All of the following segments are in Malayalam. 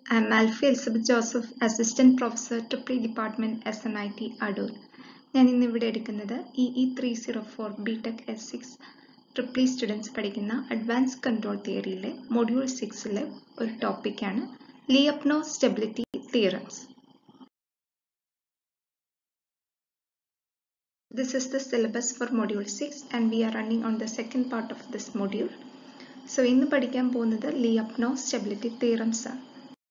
I'm Alfie Elizabeth Joseph, Assistant Professor, Tripoli Department, SNIT, Adoor ഞാൻ ഇന്ന് ഇവിടെ എടുക്കുന്നത് E E three zero four B Tech S six triple E students പഠിക്കുന്ന അഡ്വാൻസ് കൺട്രോൾ തിയറിയിലെ മൊഡ്യൂൾ സിക്സിലെ ഒരു ടോപ്പിക്കാണ് Lyapunov stability theorems This is the syllabus for module 6 and we are running on the second part of this module. So ഇന്ന് പഠിക്കാൻ പോകുന്നത് ലിയപ്നോ സ്റ്റെബിലിറ്റി തിയറംസ് ആണ്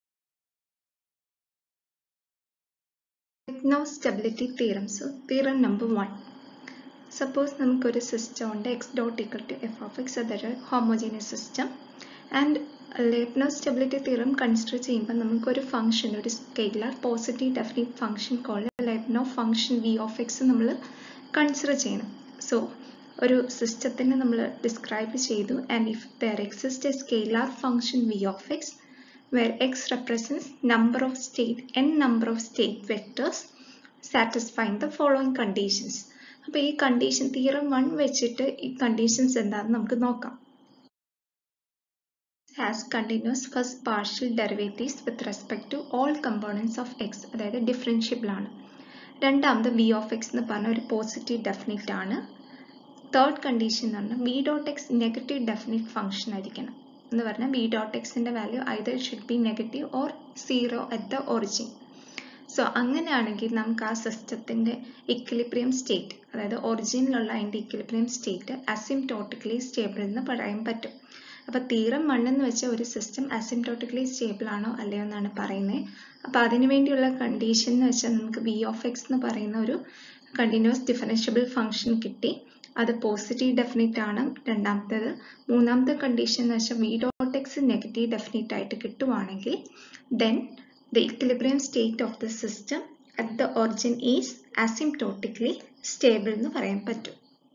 Lyapunov stability theorems theorem number one suppose നമുക്കൊരു സിസ്റ്റം ഉണ്ട് x dot equal to f of x അതൊരു homogeneous system and Lyapunov stability theorem consider ചെയ്യുമ്പോൾ നമുക്കൊരു ഫംഗ്ഷൻ ഒരു scalar positive definite function called Lyapunov function V of x നമ്മൾ കൺസിഡർ ചെയ്യണം സോ ഒരു സിസ്റ്റത്തിന് നമ്മൾ ഡിസ്ക്രൈബ് ചെയ്തു and if there exist a scalar function V of x where x represents number of state n number of state vectors satisfying the following conditions അപ്പോൾ ഈ കണ്ടീഷൻ തിയറം വൺ വെച്ചിട്ട് ഈ കണ്ടീഷൻസ് എന്താണെന്ന് നമുക്ക് നോക്കാം has continuous first partial derivatives with respect to all components of x അതായത് ഡിഫറൻഷ്യബിൾ ആണ് രണ്ടാമത് വി ഓഫ് എക്സ് എന്ന് പറഞ്ഞ ഒരു പോസിറ്റീവ് ഡെഫിനിറ്റ് ആണ് തേർഡ് കണ്ടീഷൻ എന്ന് പറഞ്ഞാൽ V dot x negative definite function ആയിരിക്കണം എന്ന് പറഞ്ഞാൽ വി ഡോട്ട് എക്സിൻ്റെ value either should be negative or zero at the origin so അങ്ങനെയാണെങ്കിൽ നമുക്ക് ആ സിസ്റ്റത്തിൻ്റെ ഇക്വിലിബ്രിയം സ്റ്റേറ്റ് അതായത് ഒറിജിനിലുള്ള അതിൻ്റെ ഇക്വിലിബ്രിയം സ്റ്റേറ്റ് അസിംടോട്ടിക്കലി സ്റ്റേബിൾ എന്ന് പറയാൻ പറ്റും അപ്പോൾ തീരം മണ്ണെന്ന് വെച്ചാൽ ഒരു സിസ്റ്റം അസിംടോട്ടിക്കലി സ്റ്റേബിൾ ആണോ അല്ലയോ എന്നാണ് പറയുന്നത് അപ്പോൾ അതിനു വേണ്ടിയുള്ള കണ്ടീഷൻ എന്ന് വെച്ചാൽ നമുക്ക് വി ഓഫ് എക്സ് എന്ന് പറയുന്ന ഒരു കണ്ടിന്യൂസ് ഡിഫറൻഷ്യബിൾ ഫംഗ്ഷൻ കിട്ടി അത് പോസിറ്റീവ് ഡെഫിനിറ്റ് ആണ് രണ്ടാമത്തേത് മൂന്നാമത്തെ കണ്ടീഷൻ എന്ന് വെച്ചാൽ V dot x negative definite ആയിട്ട് കിട്ടുവാണെങ്കിൽ then the equilibrium state of the system at the origin is asymptotically stable എന്ന് പറയാൻ പറ്റും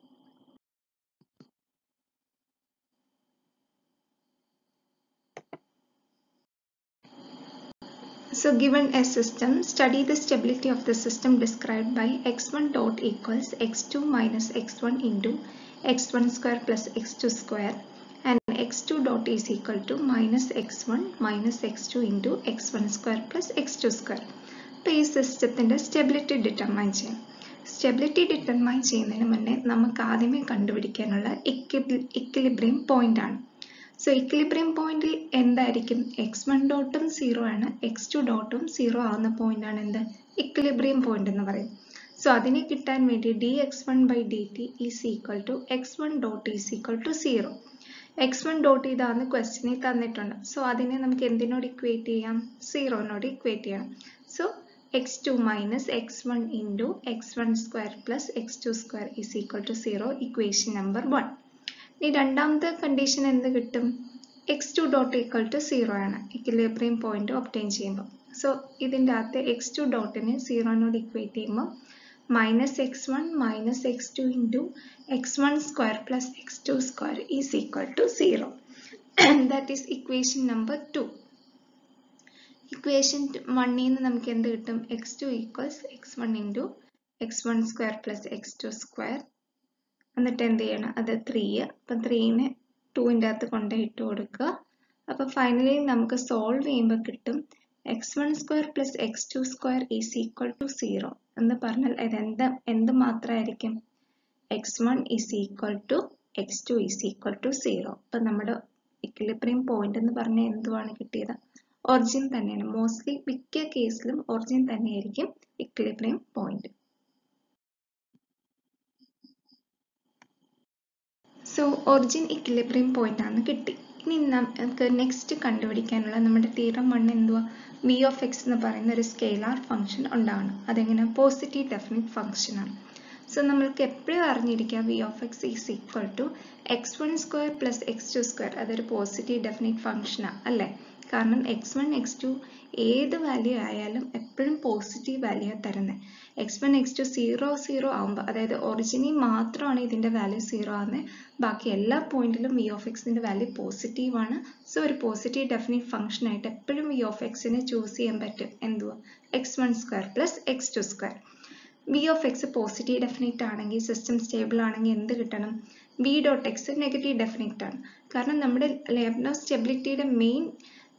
So given a system, study the stability of the system described by x1 dot equals x2 minus x1 into x1 square plus x2 square and x2 dot is equal to minus x1 minus x2 into x1 square plus x2 square. അപ്പോൾ ഈ സിസ്റ്റത്തിൻ്റെ സ്റ്റെബിലിറ്റി ഡിറ്റർമൈൻ ചെയ്യാം സ്റ്റെബിലിറ്റി ഡിറ്റർമൈൻ ചെയ്യുന്നതിന് മുന്നേ നമുക്ക് ആദ്യമേ കണ്ടുപിടിക്കാനുള്ള ഇക്വിലിബ്രിയം പോയിന്റ് ആണ് സോ ഇക്വിലിബ്രിയം പോയിന്റിൽ എന്തായിരിക്കും എക്സ് വൺ ഡോട്ടും സീറോ ആണ് എക്സ് ടു ഡോട്ടും സീറോ ആവുന്ന പോയിന്റ് ആണ് എന്ത് ഇക്വിലിബ്രിയം പോയിന്റ് എന്ന് പറയും സോ അതിനെ കിട്ടാൻ വേണ്ടി d x one by D t is equal to X one dot is equal to zero x one dot ഇതാന്ന് ക്വസ്റ്റിനിൽ തന്നിട്ടുണ്ട് സോ അതിനെ നമുക്ക് എന്തിനോട് ഇക്വേറ്റ് ചെയ്യാം സീറോനോട് ഇക്വേറ്റ് ചെയ്യണം so x two minus x one into X one square plus X two square is equal to zero equation number one ഈ രണ്ടാമത്തെ കണ്ടീഷൻ എന്ത് കിട്ടും X two dot equal to zero ആണ് ഇക്വിലിബ്രിയം പോയിന്റ് ഒപ്റ്റൈൻ ചെയ്യുമ്പോൾ സോ ഇതിൻ്റെ അകത്ത് എക്സ് ടു ഡോട്ടിന് സീറോനോട് ഇക്വേറ്റ് ചെയ്യുമ്പോൾ minus x one minus x two into X one square plus X two square is equal to zero that is equation number two equation വണ്ണിൽ നിന്ന് നമുക്ക് എന്ത് കിട്ടും X two equals x one into X one square plus X two square എന്നിട്ട് എന്ത് ചെയ്യണം അത് ത്രീ അപ്പം ത്രീനെ ടൂവിൻ്റെ അകത്ത് കൊണ്ട് ഇട്ട് കൊടുക്കുക അപ്പോൾ ഫൈനലി നമുക്ക് സോൾവ് ചെയ്യുമ്പോൾ കിട്ടും x one square plus X two square is equal to zero എന്ന് പറഞ്ഞാൽ ഇത് എന്ത് എന്ത് മാത്രമായിരിക്കും x one is equal to X two is equal to zero അപ്പം നമ്മുടെ ഇക്വിലിബ്രിയം പോയിന്റ് എന്ന് പറഞ്ഞാൽ എന്തുവാണ് കിട്ടിയത് ഒറിജിൻ തന്നെയാണ് മോസ്റ്റ്ലി മിക്ക കേസിലും ഒറിജിൻ തന്നെയായിരിക്കും equilibrium point so origin equilibrium point ആണ് കിട്ടി ഇനി നമുക്ക് നെക്സ്റ്റ് കണ്ടുപിടിക്കാനുള്ള നമ്മുടെ തീരം വൺ എന്തുവാ വി ഓഫ് എക്സ് എന്ന് പറയുന്ന ഒരു സ്കെയിലാർ ഫംഗ്ഷൻ ഉണ്ടാവണം അതെങ്ങനെ പോസിറ്റീവ് ഡെഫിനിറ്റ് ഫംഗ്ഷൻ ആണ് സോ നമ്മൾക്ക് എപ്പോഴും അറിഞ്ഞിരിക്കുക V of x is equal to X one square plus X two square അതൊരു പോസിറ്റീവ് ഡെഫിനിറ്റ് ഫംഗ്ഷനാണ് അല്ലേ കാരണം എക്സ് വൺ എക്സ് ടു ഏത് വാല്യൂ ആയാലും എപ്പോഴും പോസിറ്റീവ് വാല്യൂ തരുന്നത് x one X two zero zero ആകുമ്പോൾ അതായത് ഒറിജിനിൽ മാത്രമാണ് ഇതിൻ്റെ വാല്യൂ സീറോ ആകുന്നത് ബാക്കി എല്ലാ പോയിന്റിലും വി ഓഫ് എക്സിൻ്റെ വാല്യൂ പോസിറ്റീവ് ആണ് സോ ഒരു പോസിറ്റീവ് ഡെഫിനിറ്റ് ഫംഗ്ഷൻ ആയിട്ട് എപ്പോഴും വി ഓഫ് എക്സിനെ ചൂസ് ചെയ്യാൻ പറ്റും എന്തുവാ x one square plus X two square V of x positive definite ആണെങ്കിൽ സിസ്റ്റം സ്റ്റേബിൾ ആണെങ്കിൽ എന്ത് കിട്ടണം V dot x negative definite ആണ് കാരണം നമ്മുടെ ലേബ്നോ സ്റ്റെബിലിറ്റിയുടെ മെയിൻ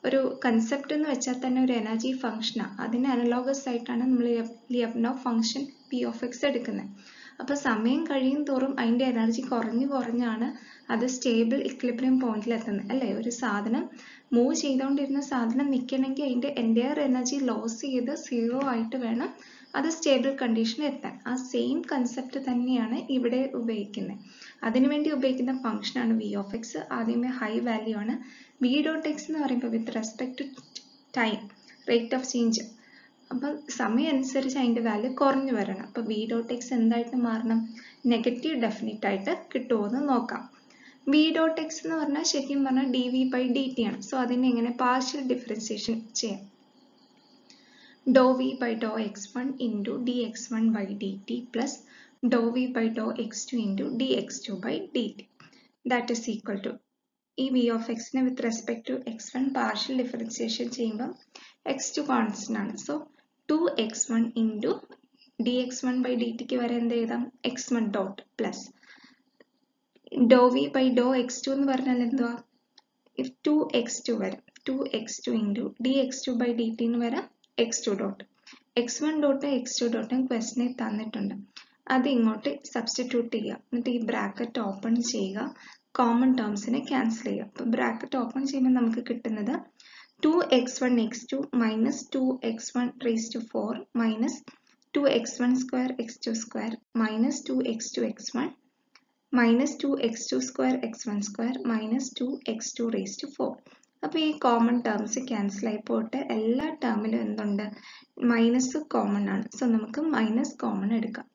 ഒരു കൺസെപ്റ്റ് എന്ന് വെച്ചാൽ തന്നെ ഒരു എനർജി ഫംഗ്ഷനാണ് അതിന് അനലോഗസ് ആയിട്ടാണ് നമ്മൾ Lyapunov function P of x എടുക്കുന്നത് അപ്പോൾ സമയം കഴിയും തോറും അതിൻ്റെ എനർജി കുറഞ്ഞു കുറഞ്ഞാണ് അത് സ്റ്റേബിൾ ഇക്വിലിബ്രിയം പോയിന്റിൽ എത്തുന്നത് അല്ലേ ഒരു സാധനം മൂവ് ചെയ്തുകൊണ്ടിരുന്ന സാധനം നിൽക്കണമെങ്കിൽ അതിൻ്റെ എൻറ്റയർ എനർജി ലോസ് ചെയ്ത് സീറോ ആയിട്ട് വേണം അത് സ്റ്റേബിൾ കണ്ടീഷനിൽ എത്താൻ ആ സെയിം കൺസെപ്റ്റ് തന്നെയാണ് ഇവിടെ ഉപയോഗിക്കുന്നത് അതിനുവേണ്ടി ഉപയോഗിക്കുന്ന ഫംഗ്ഷനാണ് വി ഓഫ് എക്സ് ആദ്യമേ ഹൈ വാല്യൂ ആണ് വി ഡോട്ട് എക്സ് എന്ന് പറയുമ്പോൾ with respect to time rate of change അപ്പം സമയം അനുസരിച്ച് അതിൻ്റെ വാല്യൂ കുറഞ്ഞു വരണം അപ്പോൾ വി ഡോട്ട് എക്സ് എന്തായിട്ട് മാറണം നെഗറ്റീവ് ഡെഫിനിറ്റ് ആയിട്ട് കിട്ടുമോ എന്ന് നോക്കാം വി ഡോട്ട് എക്സ് എന്ന് പറഞ്ഞാൽ ശരിക്കും പറഞ്ഞാൽ d V by D t ആണ് സോ അതിനെ എങ്ങനെ പാർഷ്യൽ ഡിഫറൻസിയേഷൻ ചെയ്യാം do V by Dr X one into D x one by D t plus do V by Dr X two into D X two by D T that is equal to ഈ വി ഓഫ് എക്സിനെ with respect to X one partial differentiation ചെയ്യുമ്പം എക്സ് ടു കോൺസ്റ്റന്റ് ആണ് so two X one into D x one by d ടിക്ക് വരെ എന്ത് എഴുതാം x one dot plus do V by Dr X two എന്ന് പറഞ്ഞാൽ എന്തുവാ ടു എക്സ് ടു വരും two X two into D X two by D t എന്ന് വരാം x two dot x one dot x two ഡോട്ടും ക്വസ്റ്റിനെ തന്നിട്ടുണ്ട് അത് ഇങ്ങോട്ട് സബ്സ്റ്റിറ്റ്യൂട്ട് ചെയ്യുക എന്നിട്ട് ഈ ബ്രാക്കറ്റ് ഓപ്പൺ ചെയ്യുക കോമൺ ടേംസിനെ ക്യാൻസൽ ചെയ്യുക അപ്പം ബ്രാക്കറ്റ് ഓപ്പൺ ചെയ്യുമ്പോൾ നമുക്ക് കിട്ടുന്നത് two X one X two minus two X one raise to four minus two X one square x two square minus two X two X one minus two X two square x one square minus two X two raise to four അപ്പോൾ ഈ കോമൺ ടേംസ് ക്യാൻസൽ ആയി പോയിട്ട് എല്ലാ ടേമിലും എന്തുണ്ട് മൈനസ് കോമൺ ആണ് സോ നമുക്ക് മൈനസ് കോമൺ എടുക്കാം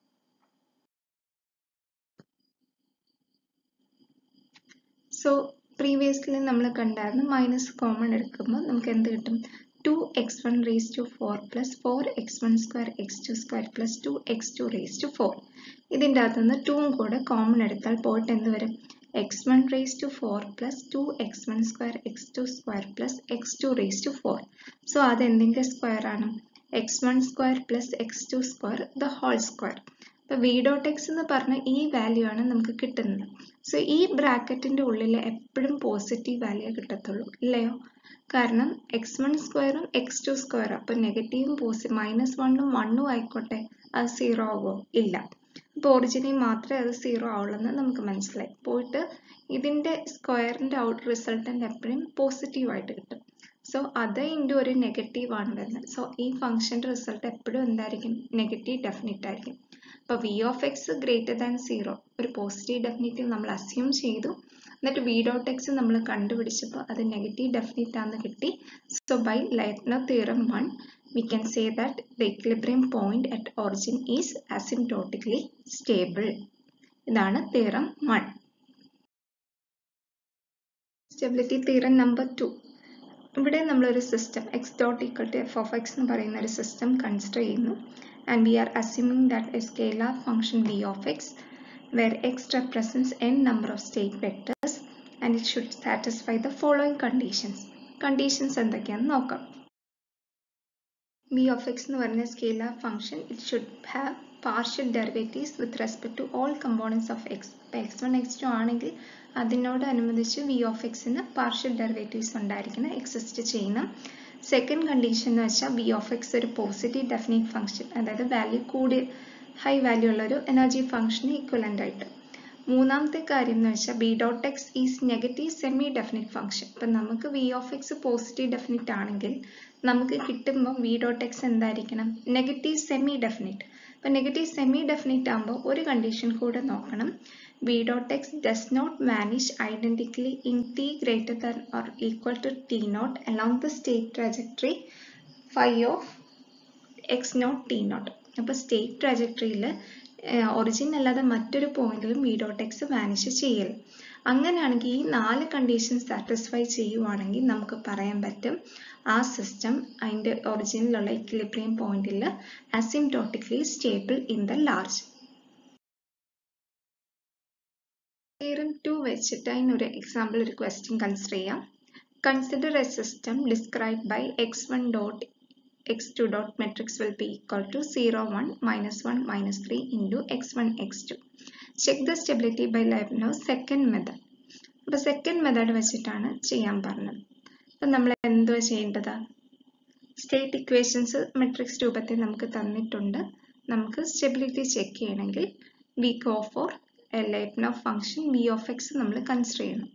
സോ പ്രീവിയസ്ലി നമ്മൾ കണ്ടായിരുന്നു മൈനസ് കോമൺ എടുക്കുമ്പോൾ നമുക്ക് എന്ത് കിട്ടും two X one raise to four plus four x one square x two square plus two X two raise to four ഇതിൻ്റെ അകത്ത് നിന്ന് ടൂവും കൂടെ കോമൺ എടുത്താൽ പോയിട്ട് എന്ത് വരും x one raise to four plus two X one square x two square plus X two raise to four so അത് എന്തിൻ്റെ സ്ക്വയർ ആണ് x one square plus X two square the whole square അപ്പോൾ വി ഡോട്ട് എക്സ് എന്ന് പറഞ്ഞ ഈ വാല്യൂ ആണ് നമുക്ക് കിട്ടുന്നത് സോ ഈ ബ്രാക്കറ്റിൻ്റെ ഉള്ളിൽ എപ്പോഴും പോസിറ്റീവ് വാല്യൂ കിട്ടത്തുള്ളൂ ഇല്ലയോ കാരണം എക്സ് വൺ സ്ക്വയറും എക്സ് ടു സ്ക്വയറും അപ്പോൾ നെഗറ്റീവും പോസിറ്റീവ് മൈനസ് വണ്ണും വണ്ണും ആയിക്കോട്ടെ അത് സീറോ ആകുമോ ഇല്ല അപ്പോൾ ഒറിജിനിൽ മാത്രമേ അത് സീറോ ആവുള്ളൂ എന്ന് നമുക്ക് മനസ്സിലായി പോയിട്ട് ഇതിൻ്റെ സ്ക്വയറിൻ്റെ ഔട്ട് റിസൾട്ടൻ്റ് എപ്പോഴും പോസിറ്റീവായിട്ട് കിട്ടും സോ അത് ഇൻറ്റു ഒരു നെഗറ്റീവ് ആണ് വരുന്നത് സോ ഈ ഫംഗ്ഷൻ്റെ റിസൾട്ട് എപ്പോഴും എന്തായിരിക്കും നെഗറ്റീവ് ഡെഫിനിറ്റ് ആയിരിക്കും അപ്പോൾ v of x greater than zero ഒരു പോസിറ്റീവ് ഡെഫിനിറ്റ് നമ്മൾ അസ്യൂം ചെയ്തു എന്നിട്ട് വി ഡോട്ട് എക്സ് നമ്മൾ കണ്ടുപിടിച്ചപ്പോൾ അത് നെഗറ്റീവ് ഡെഫിനിറ്റ് ആണെന്ന് കിട്ടി so by Lyapunov theorem one we can say that the equilibrium point at origin is asymptotically stable. ഇതാണ് theorem 1. Stability theorem number 2. ഇവിടെ നമ്മളൊരു system x dot equal to f of x എന്ന് പറയുന്ന ഒരു സിസ്റ്റം കൺസിഡർ ചെയ്യുന്നു and we are assuming that a scalar function V of x where x represents n number of state vectors and it should satisfy the following conditions conditions എന്തൊക്കെയാണെന്ന് നോക്കാം v of x എന്ന് പറയുന്ന scalar function it should have partial derivatives with respect to all components of x ഇപ്പോൾ എക്സ് വൺ എക്സ് ടു ആണെങ്കിൽ അതിനോടനുബന്ധിച്ച് വി ഓഫ് എക്സിന് പാർഷ്യൽ ഡെറിവേറ്റീവ്സ് ഉണ്ടായിരിക്കണം എക്സിസ്റ്റ് ചെയ്യണം സെക്കൻഡ് കണ്ടീഷൻ എന്ന് വെച്ചാൽ വി ഓഫ് എക്സ് ഒരു പോസിറ്റീവ് ഡെഫിനിറ്റ് ഫംഗ്ഷൻ അതായത് വാല്യൂ കൂടി ഹൈ വാല്യൂ ഉള്ള ഒരു എനർജി ഫംഗ്ഷന് ഈക്വലൻ്റ് ആയിട്ട് മൂന്നാമത്തെ കാര്യം എന്ന് വെച്ചാൽ v dot x is negative semi definite function ഇപ്പം നമുക്ക് v of x positive definite ആണെങ്കിൽ നമുക്ക് കിട്ടുമ്പോൾ വി ഡോട്ട് എക്സ് എന്തായിരിക്കണം നെഗറ്റീവ് സെമി ഡെഫിനിറ്റ് അപ്പം നെഗറ്റീവ് സെമി ഡെഫിനിറ്റ് ആകുമ്പോൾ ഒരു കണ്ടീഷൻ കൂടെ നോക്കണം v dot x does not vanish identically in t greater than or equal to t not along the state trajectory phi of x not t not അപ്പോൾ സ്റ്റേറ്റ് ട്രജക്ടറിയിൽ ഒറിജിൻ അല്ലാതെ മറ്റൊരു പോയിന്റിലും വി ഡോട്ട് എക്സ് വാനിഷ് ചെയ്യൽ അങ്ങനെയാണെങ്കിൽ ഈ നാല് കണ്ടീഷൻ സാറ്റിസ്ഫൈ ചെയ്യുവാണെങ്കിൽ നമുക്ക് പറയാൻ പറ്റും ആ സിസ്റ്റം അതിൻ്റെ ഒറിജിനിലുള്ള ഇക്വിലിബ്രിയം പോയിന്റിൽ asymptotically stable in the large theorem two വെച്ചിട്ട് അതിനൊരു എക്സാമ്പിൾ ഒരു ക്വസ്റ്റ്യൻ കൺസിഡർ ചെയ്യാം consider a system describe by x one dot x2 dot matrix will be equal to 0, 1, minus 1, minus 3 into x1, x2. Check the stability by Leibniz second method. അപ്പോൾ സെക്കൻഡ് മെത്തേഡ് വെച്ചിട്ടാണ് ചെയ്യാൻ പറഞ്ഞത് അപ്പം നമ്മൾ എന്തുവാ ചെയ്യേണ്ടത് സ്റ്റേറ്റ് ഇക്വേഷൻസ് മെട്രിക്സ് രൂപത്തിൽ നമുക്ക് തന്നിട്ടുണ്ട് നമുക്ക് സ്റ്റെബിലിറ്റി ചെക്ക് ചെയ്യണമെങ്കിൽ we go for a Lyapunov function V of x നമ്മൾ കൺസിഡർ ചെയ്യണം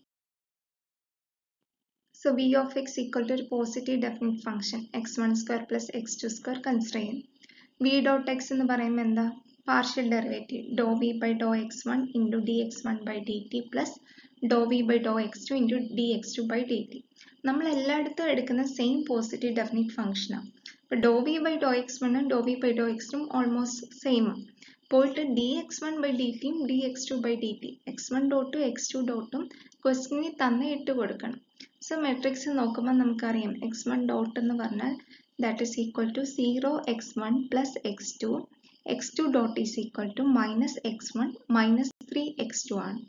so v of x equal to ഒരു positive definite function x one square plus X two square consider ചെയ്യും വി ഡോട്ട് എക്സ് എന്ന് പറയുമ്പോൾ എന്താ partial derivative do V by Dr X one into D x one by D t plus do V by Dr X two into D X two by D t നമ്മൾ എല്ലായിടത്തും എടുക്കുന്ന സെയിം പോസിറ്റീവ് ഡെഫിനിറ്റ് ഫംഗ്ഷനാണ് ഇപ്പോൾ do V by Dr x വണ്ണും do V by Dr x ടും ഓൾമോസ്റ്റ് സെയിം പോയിട്ട് d x one by d ടിയും d X two by D t x one ഡോട്ടും എക്സ് ടു ഡോട്ടും ക്വസ്റ്റിനിൽ തന്നെ ഇട്ട് കൊടുക്കണം സോ മെട്രിക്സ് നോക്കുമ്പോൾ നമുക്കറിയാം എക്സ് വൺ ഡോട്ട് എന്ന് പറഞ്ഞാൽ that is equal to zero x one plus X two X two dot is equal to minus x one minus three x two ആണ്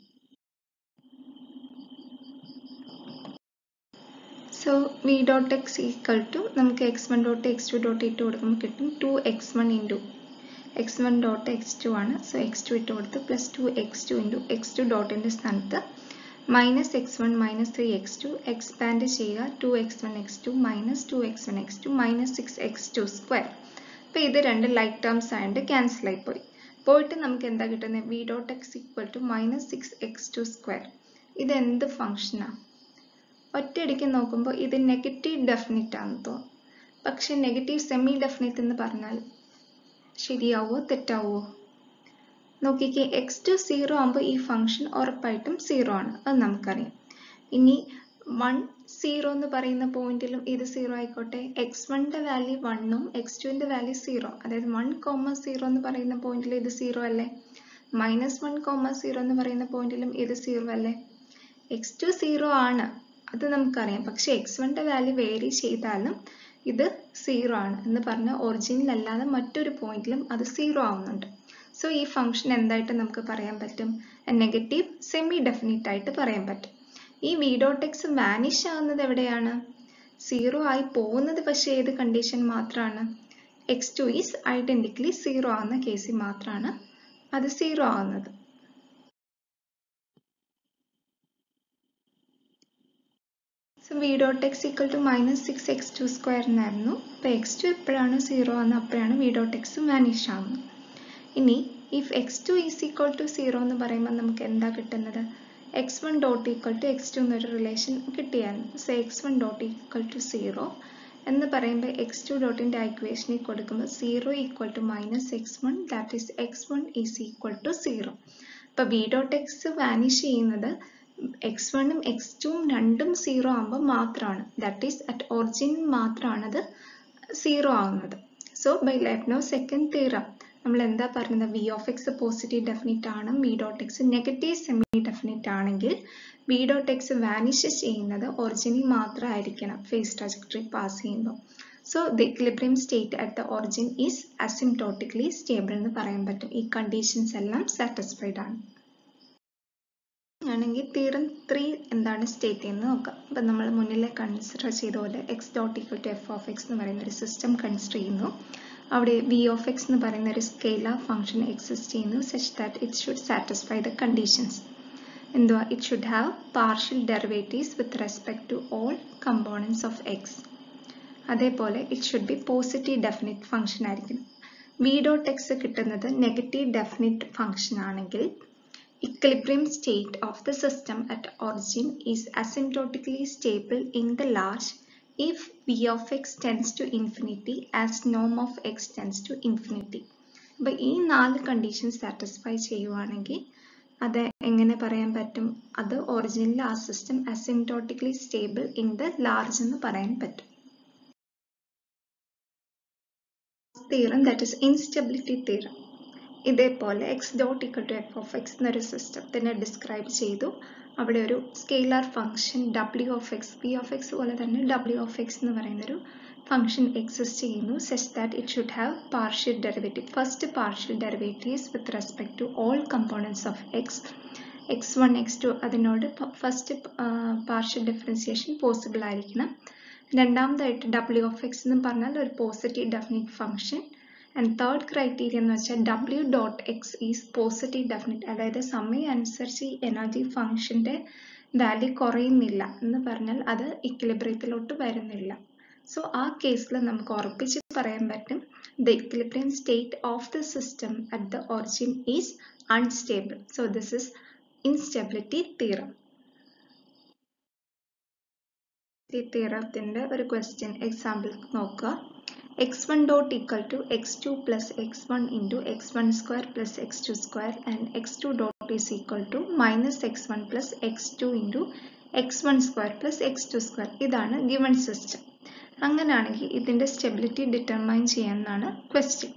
so v dot x equal to നമുക്ക് x one dot x two dot ഇട്ട് കൊടുക്കുമ്പോൾ കിട്ടും two X one into X one dot x two ആണ് സോ എക്സ് ടു ഇട്ട് കൊടുത്ത് plus two X two into X two ഡോട്ടിൻ്റെ സ്ഥാനത്ത് minus x one minus three x two expand ചെയ്യുക two X one X two minus two X one X two minus six x two square അപ്പോൾ ഇത് രണ്ട് ലൈക്ക് ടേംസ് ആയതുകൊണ്ട് ക്യാൻസൽ ആയി പോയി പോയിട്ട് നമുക്ക് എന്താ കിട്ടുന്നത് v dot x equal to minus six x two square ഇത് എന്ത് ഫംഗ്ഷനാണ് ഒറ്റയടിക്ക് നോക്കുമ്പോൾ ഇത് നെഗറ്റീവ് ഡെഫിനിറ്റ് ആണെന്ന് തോന്നും പക്ഷെ നെഗറ്റീവ് സെമി ഡെഫിനിറ്റ് എന്ന് പറഞ്ഞാൽ ശരിയാവോ തെറ്റാവോ നോക്കിക്കേ എക്സ് ടു സീറോ ആകുമ്പോൾ ഈ ഫംഗ്ഷൻ ഉറപ്പായിട്ടും സീറോ ആണ് അത് നമുക്കറിയാം ഇനി വൺ സീറോ എന്ന് പറയുന്ന പോയിന്റിലും ഇത് സീറോ ആയിക്കോട്ടെ എക്സ് വണ്ണിന്റെ വാല്യൂ വണ്ണും എക്സ് ടുവിന്റെ വാല്യൂ സീറോ അതായത് വൺ കോമ സീറോ എന്ന് പറയുന്ന പോയിന്റിൽ ഇത് സീറോ അല്ലേ മൈനസ് വൺ കോമ സീറോ എന്ന് പറയുന്ന പോയിന്റിലും ഇത് സീറോ അല്ലേ എക്സ് ടു സീറോ ആണ് അത് നമുക്കറിയാം പക്ഷെ എക്സ് വണ്ണിന്റെ വാല്യൂ വേരി ചെയ്താലും ഇത് സീറോ ആണ് എന്ന് പറഞ്ഞാൽ ഒറിജിനൽ അല്ലാതെ മറ്റൊരു പോയിന്റിലും അത് സീറോ ആവുന്നുണ്ട് സോ ഈ ഫംഗ്ഷൻ എന്തായിട്ട് നമുക്ക് പറയാൻ പറ്റും നെഗറ്റീവ് സെമി ഡെഫിനിറ്റ് ആയിട്ട് പറയാൻ പറ്റും ഈ വി ഡോട്ട് എക്സ് വാനിഷ് ആവുന്നത് എവിടെയാണ് സീറോ ആയി പോകുന്നത് പക്ഷേ ഏത് കണ്ടീഷൻ മാത്രമാണ് x two is identically zero ആവുന്ന കേസിൽ മാത്രമാണ് അത് സീറോ ആവുന്നത് so v dot x equal to minus six x two square എന്നായിരുന്നു അപ്പോൾ എക്സ് ടു എപ്പോഴാണ് സീറോ ആവുന്നത് അപ്പോഴാണ് വി ഡോട്ട് എക്സ് വാനിഷ് ആവുന്നത് ഇനി if x two is equal to zero എന്ന് പറയുമ്പോൾ നമുക്ക് എന്താ കിട്ടുന്നത് X one dot equal to X two എന്നൊരു റിലേഷൻ കിട്ടിയായിരുന്നു so x one dot equal to zero എന്ന് പറയുമ്പോൾ എക്സ് ടു ഡോട്ടിൻ്റെ ഇക്വേഷനിൽ കൊടുക്കുമ്പോൾ zero equal to minus x one that is x one is equal to zero അപ്പോൾ വി ഡോട്ട് എക്സ് വാനിഷ് ചെയ്യുന്നത് എക്സ് വണ്ണും എക്സ് ടുവും രണ്ടും സീറോ ആകുമ്പോൾ മാത്രമാണ് ദാറ്റ് ഈസ് അറ്റ് ഒറിജിൻ മാത്രമാണ് അത് സീറോ ആവുന്നത് so by Lyapunov second theorem നമ്മൾ എന്താ പറയുന്നത് v of x positive definite ആണ് V dot x negative semi definite ആണെങ്കിൽ വി ഡോട്ട് എക്സ് വാനിഷ് ചെയ്യുന്നത് ഒറിജിനിൽ മാത്രമായിരിക്കണം ഫേസ് ട്രജക്ടറി പാസ് ചെയ്യുമ്പോൾ so the equilibrium state at the origin is asymptotically stable എന്ന് പറയാൻ പറ്റും ഈ കണ്ടീഷൻസ് എല്ലാം സാറ്റിസ്ഫൈഡ് ആണ് ആണെങ്കിൽ തീറം ത്രീ എന്താണ് സ്റ്റേറ്റ് ചെയ്യുന്നത് നോക്കാം അപ്പം നമ്മൾ മുന്നിലെ കൺസിഡർ ചെയ്ത പോലെ x dot equal to f of x എന്ന് പറയുന്ന ഒരു സിസ്റ്റം കൺസിഡർ ചെയ്യുന്നു അവിടെ വി ഓഫ് എക്സ് എന്ന് പറയുന്ന ഒരു സ്കെയിലാർ ഫംഗ്ഷൻ എക്സിസ്റ്റ് ചെയ്യുന്നു such that it should satisfy the conditions എന്തുവാ it should have partial derivatives with respect to all components of x അതേപോലെ it should be positive definite function ആയിരിക്കണം വി ഡോട്ട് എക്സ് കിട്ടുന്നത് നെഗറ്റീവ് ഡെഫിനിറ്റ് ഫംഗ്ഷൻ ആണെങ്കിൽ equilibrium state of the system at origin is asymptotically stable in the large if v of x tends to infinity as norm of x tends to infinity. അപ്പോൾ ഈ നാല് കണ്ടീഷൻ സാറ്റിസ്ഫൈ ചെയ്യുവാണെങ്കിൽ അത് എങ്ങനെ പറയാൻ പറ്റും അത് ഒറിജിനൽ ആ system asymptotically stable in the large എന്ന് പറയാൻ പറ്റും theorem that is instability theorem ഇതേപോലെ x dot equal to f of x എന്നൊരു സിസ്റ്റത്തിനെ ഡിസ്ക്രൈബ് ചെയ്തു അവിടെ ഒരു സ്കെയിലാർ ഫംഗ്ഷൻ ഡബ്ല്യു of x p of x പോലെ തന്നെ ഡബ്ല്യു ഓഫ് എക്സ് എന്ന് പറയുന്നൊരു ഫംഗ്ഷൻ എക്സിസ്റ്റ് ചെയ്യുന്നു such that it should have partial derivative first partial derivatives with respect to all components of x x one X to അതിനോട് ഫസ്റ്റ് പാർഷ്യൽ ഡിഫറൻസിയേഷൻ പോസിബിൾ ആയിരിക്കണം രണ്ടാമതായിട്ട് ഡബ്ല്യു ഓഫ് എക്സ് എന്ന് പറഞ്ഞാൽ ഒരു positive definite function and third criteria എന്ന് വെച്ചാൽ ഡബ്ല്യു dot x is positive definite അതായത് സമയം അനുസരിച്ച് ഈ എനർജി ഫംഗ്ഷൻ്റെ വാല്യൂ കുറയുന്നില്ല എന്ന് പറഞ്ഞാൽ അത് ഇക്വിലിബ്രിയത്തിലോട്ട് വരുന്നില്ല സോ ആ കേസിൽ നമുക്ക് ഉറപ്പിച്ച് പറയാൻ പറ്റും the equilibrium state of the system at the origin is unstable so this is instability theorem തീറത്തിന്റെ ഒരു ക്വസ്റ്റ്യൻ എക്സാമ്പിൾ നോക്കുക x one dot equal to X two plus x one into X one square plus X two square and x two dot is equal to minus x one plus X two into X one square plus X two square ഇതാണ് ഗിവൺ സിസ്റ്റം അങ്ങനെയാണെങ്കിൽ ഇതിന്റെ സ്റ്റെബിലിറ്റി ഡിറ്റർമൈൻ ചെയ്യാനാണ് ക്വസ്റ്റ്യൻ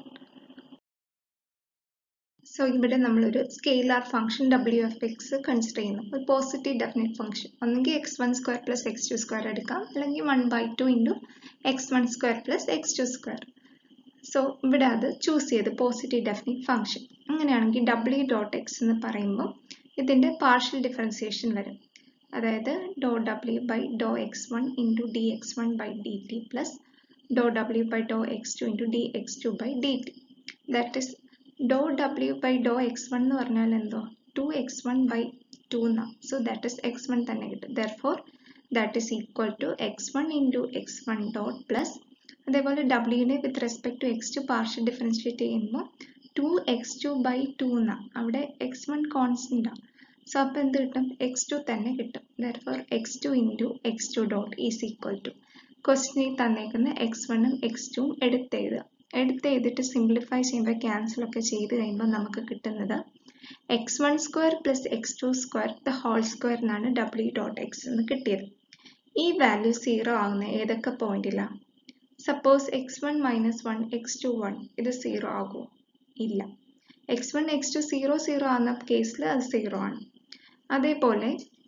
സോ ഇവിടെ നമ്മളൊരു സ്കെയിലാർ ഫംഗ്ഷൻ ഡബ്ല്യു എഫ് എക്സ് കൺസിഡർ ചെയ്യുന്നു ഒരു പോസിറ്റീവ് ഡെഫിനിറ്റ് ഫംഗ്ഷൻ ഒന്നെങ്കിൽ x one square plus X two square എടുക്കാം അല്ലെങ്കിൽ one by two into X one square plus X two square so ഇവിടെ അത് ചൂസ് ചെയ്ത് പോസിറ്റീവ് ഡെഫിനിറ്റ് ഫംഗ്ഷൻ അങ്ങനെയാണെങ്കിൽ ഡബ്ല്യു ഡോട്ട് എക്സ് എന്ന് പറയുമ്പോൾ ഇതിൻ്റെ പാർഷ്യൽ ഡിഫറൻസിയേഷൻ വരും അതായത് do W by Dr X one into D x one by D t plus ഡോ W by Dr X two into D X two by D T that is ഡോ W by Dr X one എന്ന് പറഞ്ഞാൽ എന്തോ two X one by two എന്നാ so that is X one തന്നെ കിട്ടും therefore that is equal to X one into X one dot plus അതേപോലെ ഡബ്ല്യുവിനെ with respect to X two partial differentiate ചെയ്യുമ്പോൾ two X two by two എന്നാ അവിടെ എക്സ് വൺ കോൺസ്റ്റൻ്റ് ആണ് സോ അപ്പോൾ എന്ത് കിട്ടും എക്സ് ടു തന്നെ കിട്ടും therefore X two into X two dot is equal to ക്വസ്റ്റിനിൽ തന്നേക്കുന്ന എക്സ് വണ്ണും എക്സ് ടുവും എടുത്തെഴുതുക എടുത്ത് എഴുതിയിട്ട് സിംപ്ലിഫൈ ചെയ്യുമ്പോൾ ക്യാൻസൽ ഒക്കെ ചെയ്ത് കഴിയുമ്പോൾ നമുക്ക് കിട്ടുന്നത് X one square plus X two square the whole square എന്നാണ് ഡബ്ല്യു ഡോട്ട് എക്സ് എന്ന് കിട്ടിയത് ഈ വാല്യൂ സീറോ ആകുന്ന ഏതൊക്കെ പോയിന്റിലാണ് suppose X one minus one X two one ഇത് സീറോ ആകുമോ ഇല്ല X one X two zero zero ആകുന്ന കേസിൽ അത് സീറോ ആണ് അതേപോലെ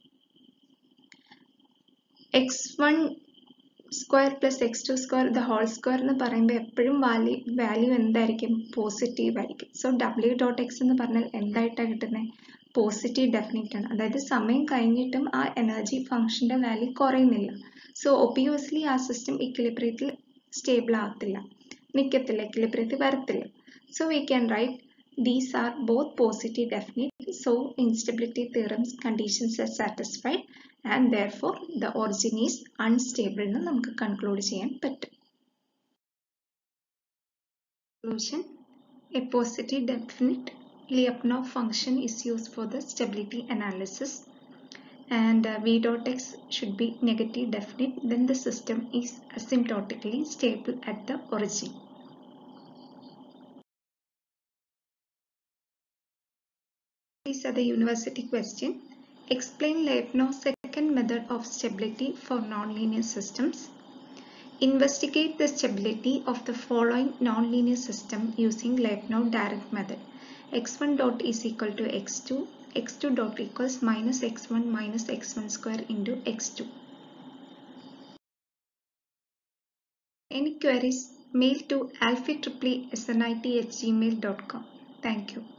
X one square plus X two square the whole square എന്ന് പറയുമ്പോൾ എപ്പോഴും വാല്യൂ വാല്യൂ എന്തായിരിക്കും പോസിറ്റീവ് ആയിരിക്കും സോ ഡബ്ല്യു ഡോട്ട് എക്സ് എന്ന് പറഞ്ഞാൽ എന്തായിട്ടാണ് കിട്ടുന്നത് പോസിറ്റീവ് ഡെഫിനിറ്റ് ആണ് അതായത് സമയം കഴിഞ്ഞിട്ടും ആ എനർജി ഫംഗ്ഷൻ്റെ വാല്യൂ കുറയുന്നില്ല സോ ഒബിയസ്ലി ആ സിസ്റ്റം ഇക്വിലിബ്രിയത്തിൽ സ്റ്റേബിൾ ആകത്തില്ല നിൽക്കത്തില്ല ഇക്വിലിബ്രിയത്തിൽ വരത്തില്ല so we can write these are both positive definite so instability theorem's conditions are satisfied and therefore the origin is unstable എന്ന് നമുക്ക് കൺക്ലൂഡ് ചെയ്യാൻ പറ്റും conclusion a positive definite Lyapunov function is used for the stability analysis and uh, v dot x should be negative definite then the system is asymptotically stable at the origin These are the university question. Explain Lyapunov's second method of stability for nonlinear systems. Investigate the stability of the following nonlinear system using Lyapunov direct method. x1 dot is equal to x2, x2 dot equals minus x1 minus x1 square into x2. Any queries, mail to alpha at gmail.com. Thank you.